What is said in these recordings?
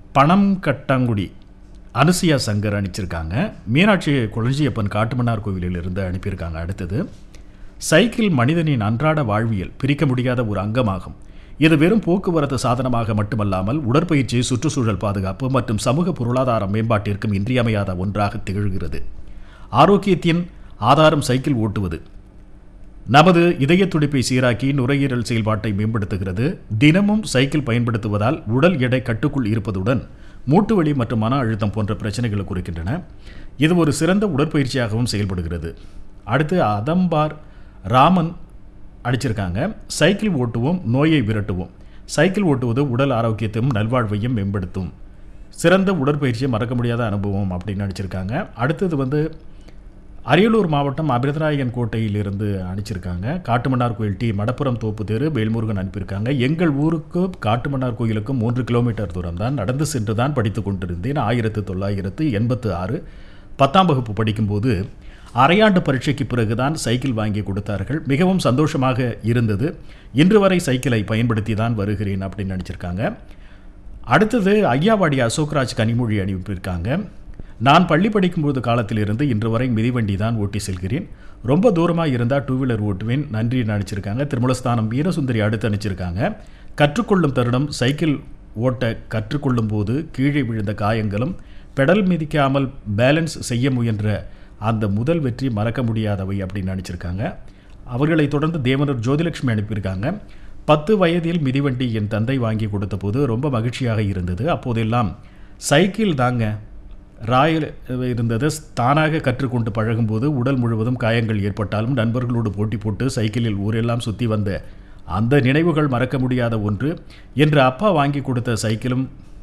பணம் கட்டாங்குடி அனுசியா சங்கர் அனுப்பிச்சிருக்காங்க மீனாட்சி குளஞ்சியப்பன் காட்டுமன்னார் கோவிலில் இருந்து அனுப்பியிருக்காங்க அடுத்தது சைக்கிள் மனிதனின் அன்றாட வாழ்வியல் பிரிக்க முடியாத ஒரு அங்கமாகும் இது வெறும் போக்குவரத்து சாதனமாக மட்டுமல்லாமல் உடற்பயிற்சி சுற்றுச்சூழல் பாதுகாப்பு மற்றும் சமூக பொருளாதார மேம்பாட்டிற்கும் இன்றியமையாத ஒன்றாக திகழ்கிறது ஆரோக்கியத்தின் ஆதாரம் சைக்கிள் ஓட்டுவது நமது இதய துடிப்பை சீராக்கி நுரையீரல் செயல்பாட்டை மேம்படுத்துகிறது தினமும் சைக்கிள் பயன்படுத்துவதால் உடல் எடை கட்டுக்குள் இருப்பதுடன் மூட்டு வலி மற்றும் மன அழுத்தம் போன்ற பிரச்சனைகளை குறிக்கின்றன இது ஒரு சிறந்த உடற்பயிற்சியாகவும் செயல்படுகிறது அடுத்து அதம்பார் ராமன் அடிச்சிருக்காங்க சைக்கிள் ஓட்டுவோம் நோயை விரட்டுவோம் சைக்கிள் ஓட்டுவது உடல் ஆரோக்கியத்தையும் நல்வாழ்வையும் மேம்படுத்தும் சிறந்த உடற்பயிற்சியை மறக்க முடியாத அனுபவம் அப்படின்னு நடிச்சிருக்காங்க அடுத்தது வந்து அரியலூர் மாவட்டம் அமிர்தராயன் கோட்டையிலிருந்து அனுப்பிச்சிருக்காங்க காட்டுமன்னார் கோயில் டி மடப்புரம் தோப்பு தெரு வேல்முருகன் அனுப்பியிருக்காங்க எங்கள் ஊருக்கு காட்டுமன்னார் கோயிலுக்கும் மூன்று கிலோமீட்டர் தூரம் தான் நடந்து சென்று தான் படித்து கொண்டிருந்தேன் ஆயிரத்து தொள்ளாயிரத்து எண்பத்து ஆறு பத்தாம் வகுப்பு படிக்கும்போது அரையாண்டு பரீட்சைக்கு பிறகுதான் சைக்கிள் வாங்கி கொடுத்தார்கள் மிகவும் சந்தோஷமாக இருந்தது இன்று வரை சைக்கிளை பயன்படுத்தி தான் வருகிறேன் அப்படின்னு நினச்சிருக்காங்க அடுத்தது ஐயாவாடி அசோக்ராஜ் கனிமொழி அனுப்பியிருக்காங்க நான் பள்ளி படிக்கும்போது காலத்திலிருந்து இன்று வரை மிதிவண்டி தான் ஓட்டி செல்கிறேன் ரொம்ப தூரமாக இருந்தால் டூ வீலர் ஓட்டுவேன் நன்றி நினச்சிருக்காங்க திருமலஸ்தானம் வீரசுந்தரி அடுத்து அனுப்பிச்சிருக்காங்க கற்றுக்கொள்ளும் தருணம் சைக்கிள் ஓட்ட கற்றுக்கொள்ளும் போது கீழே விழுந்த காயங்களும் பெடல் மிதிக்காமல் பேலன்ஸ் செய்ய முயன்ற அந்த முதல் வெற்றி மறக்க முடியாதவை அப்படின்னு நினச்சிருக்காங்க அவர்களை தொடர்ந்து தேவனர் ஜோதிலட்சுமி அனுப்பியிருக்காங்க பத்து வயதில் மிதிவண்டி என் தந்தை வாங்கி கொடுத்த போது ரொம்ப மகிழ்ச்சியாக இருந்தது அப்போதெல்லாம் சைக்கிள் தாங்க ராயல் இருந்தது தானாக கற்றுக்கொண்டு பழகும்போது உடல் முழுவதும் காயங்கள் ஏற்பட்டாலும் நண்பர்களோடு போட்டி போட்டு சைக்கிளில் ஊரெல்லாம் சுற்றி வந்த அந்த நினைவுகள் மறக்க முடியாத ஒன்று என்று அப்பா வாங்கி கொடுத்த சைக்கிளும்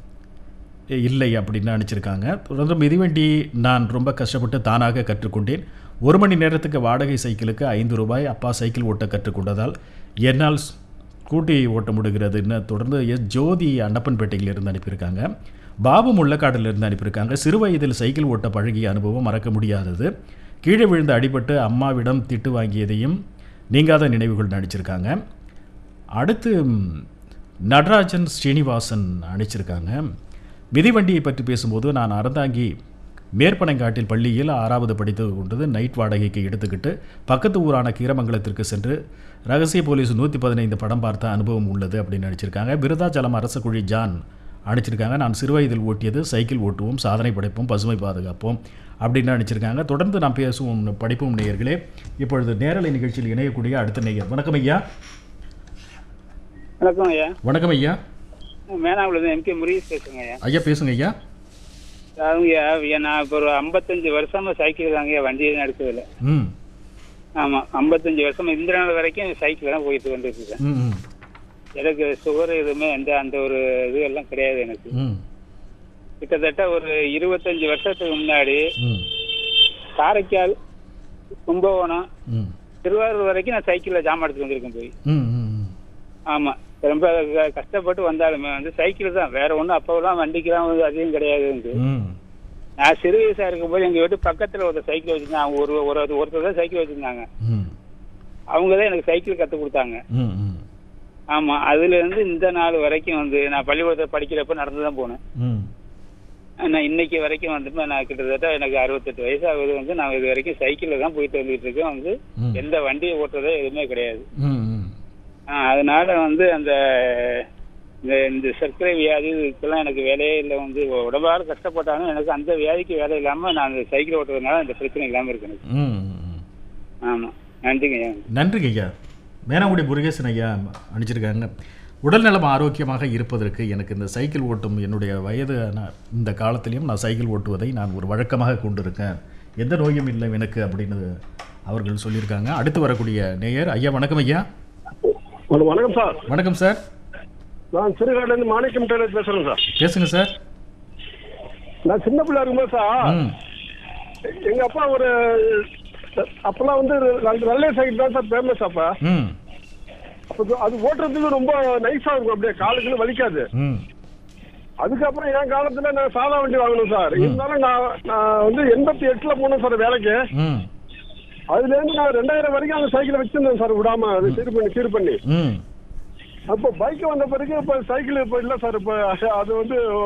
இல்லை அப்படின்னு நினச்சிருக்காங்க தொடர்ந்து மிதிவண்டி நான் ரொம்ப கஷ்டப்பட்டு தானாக கற்றுக்கொண்டேன் ஒரு மணி நேரத்துக்கு வாடகை சைக்கிளுக்கு ஐந்து ரூபாய் அப்பா சைக்கிள் ஓட்ட கற்றுக்கொண்டதால் என்னால் ஸ்கூட்டி ஓட்ட முடிகிறதுன்னு தொடர்ந்து எஸ் ஜோதி அன்னப்பன்பேட்டையிலிருந்து அனுப்பியிருக்காங்க பாபு முள்ளக்காட்டிலிருந்து அனுப்பியிருக்காங்க சிறு வயதில் சைக்கிள் ஓட்ட பழகிய அனுபவம் மறக்க முடியாதது கீழே விழுந்து அடிபட்டு அம்மாவிடம் திட்டு வாங்கியதையும் நீங்காத நினைவுகள் நடிச்சிருக்காங்க அடுத்து ம், நடராஜன் ஸ்ரீனிவாசன் அனுப்பிச்சிருக்காங்க மிதிவண்டியை பற்றி பேசும்போது நான் அறந்தாங்கி மேற்பனங்காட்டில் பள்ளியில் ஆறாவது படித்து கொண்டது நைட் வாடகைக்கு எடுத்துக்கிட்டு பக்கத்து ஊரான கீரமங்கலத்திற்கு சென்று ரகசிய போலீஸ் நூற்றி பதினைந்து படம் பார்த்த அனுபவம் உள்ளது அப்படின்னு நடிச்சிருக்காங்க விருதாச்சலம் அரச குழி ஜான் அனுப்பிச்சிருக்காங்க நான் சிறுவயதில் ஓட்டியது சைக்கிள் ஓட்டுவோம் சாதனை படைப்போம் பசுமை பாதுகாப்போம் அப்படின்னு நினச்சிருக்காங்க தொடர்ந்து நாம் பேசுவோம் படிப்போம் நேயர்களே இப்பொழுது நேரலை நிகழ்ச்சியில் இணையக்கூடிய அடுத்த நேயர் வணக்கம் ஐயா வணக்கம் ஐயா வணக்கம் ஐயா மேனாவிலேருந்து எம்கே முருகேஷ் பேசுங்க ஐயா ஐயா பேசுங்க ஐயா அவங்க ஐயா நான் இப்போ ஒரு ஐம்பத்தஞ்சு வருஷமா சைக்கிள் தாங்க ஐயா வண்டியே நடத்ததில்ல ம் ஆமாம் ஐம்பத்தஞ்சு வருஷமா இந்த நாள் வரைக்கும் சைக்கிள் தான் போயிட்டு வந்துட்டு இருக்கேன் ம் ம் எனக்கு சுகர் எதுவுமே எந்த அந்த ஒரு இது எல்லாம் கிடையாது எனக்கு ம் கிட்டத்தட்ட ஒரு இருபத்தஞ்சு வருஷத்துக்கு முன்னாடி ம் காரைக்கால் கும்பகோணம் ம் திருவாரூர் வரைக்கும் நான் சைக்கிளில் ஜாமான் எடுத்துட்டு வந்திருக்கேன் போய் ம் ம் ஆமாம் ரொம்ப க- கஷ்டப்பட்டு வந்தாலுமே வந்து சைக்கிள் தான் வேற ஒன்றும் அப்போலாம் வண்டிக்கெல்லாம் வந்து அதிகம் கிடையாது எனக்கு ம் நான் சிறு வயசா இருக்கும்போது எங்க வீட்டு பக்கத்துல ஒரு சைக்கிள் வச்சிருந்தாங்க அவங்க ஒரு ஒரு ஒருத்தர் தான் சைக்கிள் வச்சிருந்தாங்க ம் அவங்க தான் எனக்கு சைக்கிள் கத்து கொடுத்தாங்க ம் ம் ஆமா அதுல இருந்து இந்த நாள் வரைக்கும் வந்து நான் பள்ளிக்கூடத்தில் படிக்கிறப்ப நடந்து தான் போனேன் ம் நான் இன்னைக்கு வரைக்கும் வந்து நான் கிட்டத்தட்ட எனக்கு அறுபத்தெட்டு வயசு ஆகுது வந்து நான் இது வரைக்கும் சைக்கிள்ல தான் போயிட்டு வந்துட்டு இருக்கேன் வந்து ம். எந்த வண்டியை ஓட்டுறதே எதுவுமே கிடையாது ம் ம் ஆ, அதனால வந்து அந்த இந்த இந்த சர்க்கரை வியாதி இதுக்கெல்லாம் எனக்கு வேலையே இல்லை வந்து உடம்பாறு கஷ்டப்பட்டாலும் எனக்கு அந்த வியாதிக்கு வேலை இல்லாம நான் அந்த சைக்கிள் ஓட்டுறதுனால இந்த பிரச்சனை இல்லாம இருக்கு எனக்கு ம் ம் ஆமா நன்றிங்க ஐயா நன்றிங்க ஐயா மேனாங்குடி முருகேசன் ஐயா அனுப்பிச்சிருக்காங்க உடல்நலம் ஆரோக்கியமாக இருப்பதற்கு எனக்கு இந்த சைக்கிள் ஓட்டும் என்னுடைய வயது நான் இந்த காலத்திலையும் நான் சைக்கிள் ஓட்டுவதை நான் ஒரு வழக்கமாக கொண்டிருக்கேன் எந்த நோயும் இல்லை எனக்கு அப்படின்னு அவர்கள் சொல்லியிருக்காங்க அடுத்து வரக்கூடிய நேயர் ஐயா வணக்கம் ஐயா வண- வணக்கம் சார் வணக்கம் சார் நான் சிறுகாடுலேருந்து மாணிக்கம் டெய்லர் பேசுறேன் சார் பேசுங்க சார் நான் சின்ன பிள்ளை இருக்கும்போது சார் ம் எங்க அப்பா ஒரு அப்பெல்லாம் வந்து ரெண்டு வெள்ளை சைக்கிள் தான் சார் ஃபேமஸ் அப்ப ம் அப்ப அது ஓட்டுறதுக்கு ரொம்ப நைஸா இருக்கும் அப்படியே காலுக்குன்னு வலிக்காது ம் அதுக்கப்புறம் என் காலத்துல நான் சாதா வண்டி வாங்கணும் சார் இருந்தாலும் நான் நான் வந்து எண்பத்தி எட்டுல போனேன் சார் வேலைக்கு ம் அதுல இருந்து நான் ரெண்டாயிரம் வரைக்கும் அந்த சைக்கிளை வச்சிருந்தேன் சார் விடாம அது சீர் பண்ணி சீர் பண்ணி ம் அப்போ பைக் வந்த பிறகு இப்ப சைக்கிள் இப்ப இல்ல சார் இப்ப அது வந்து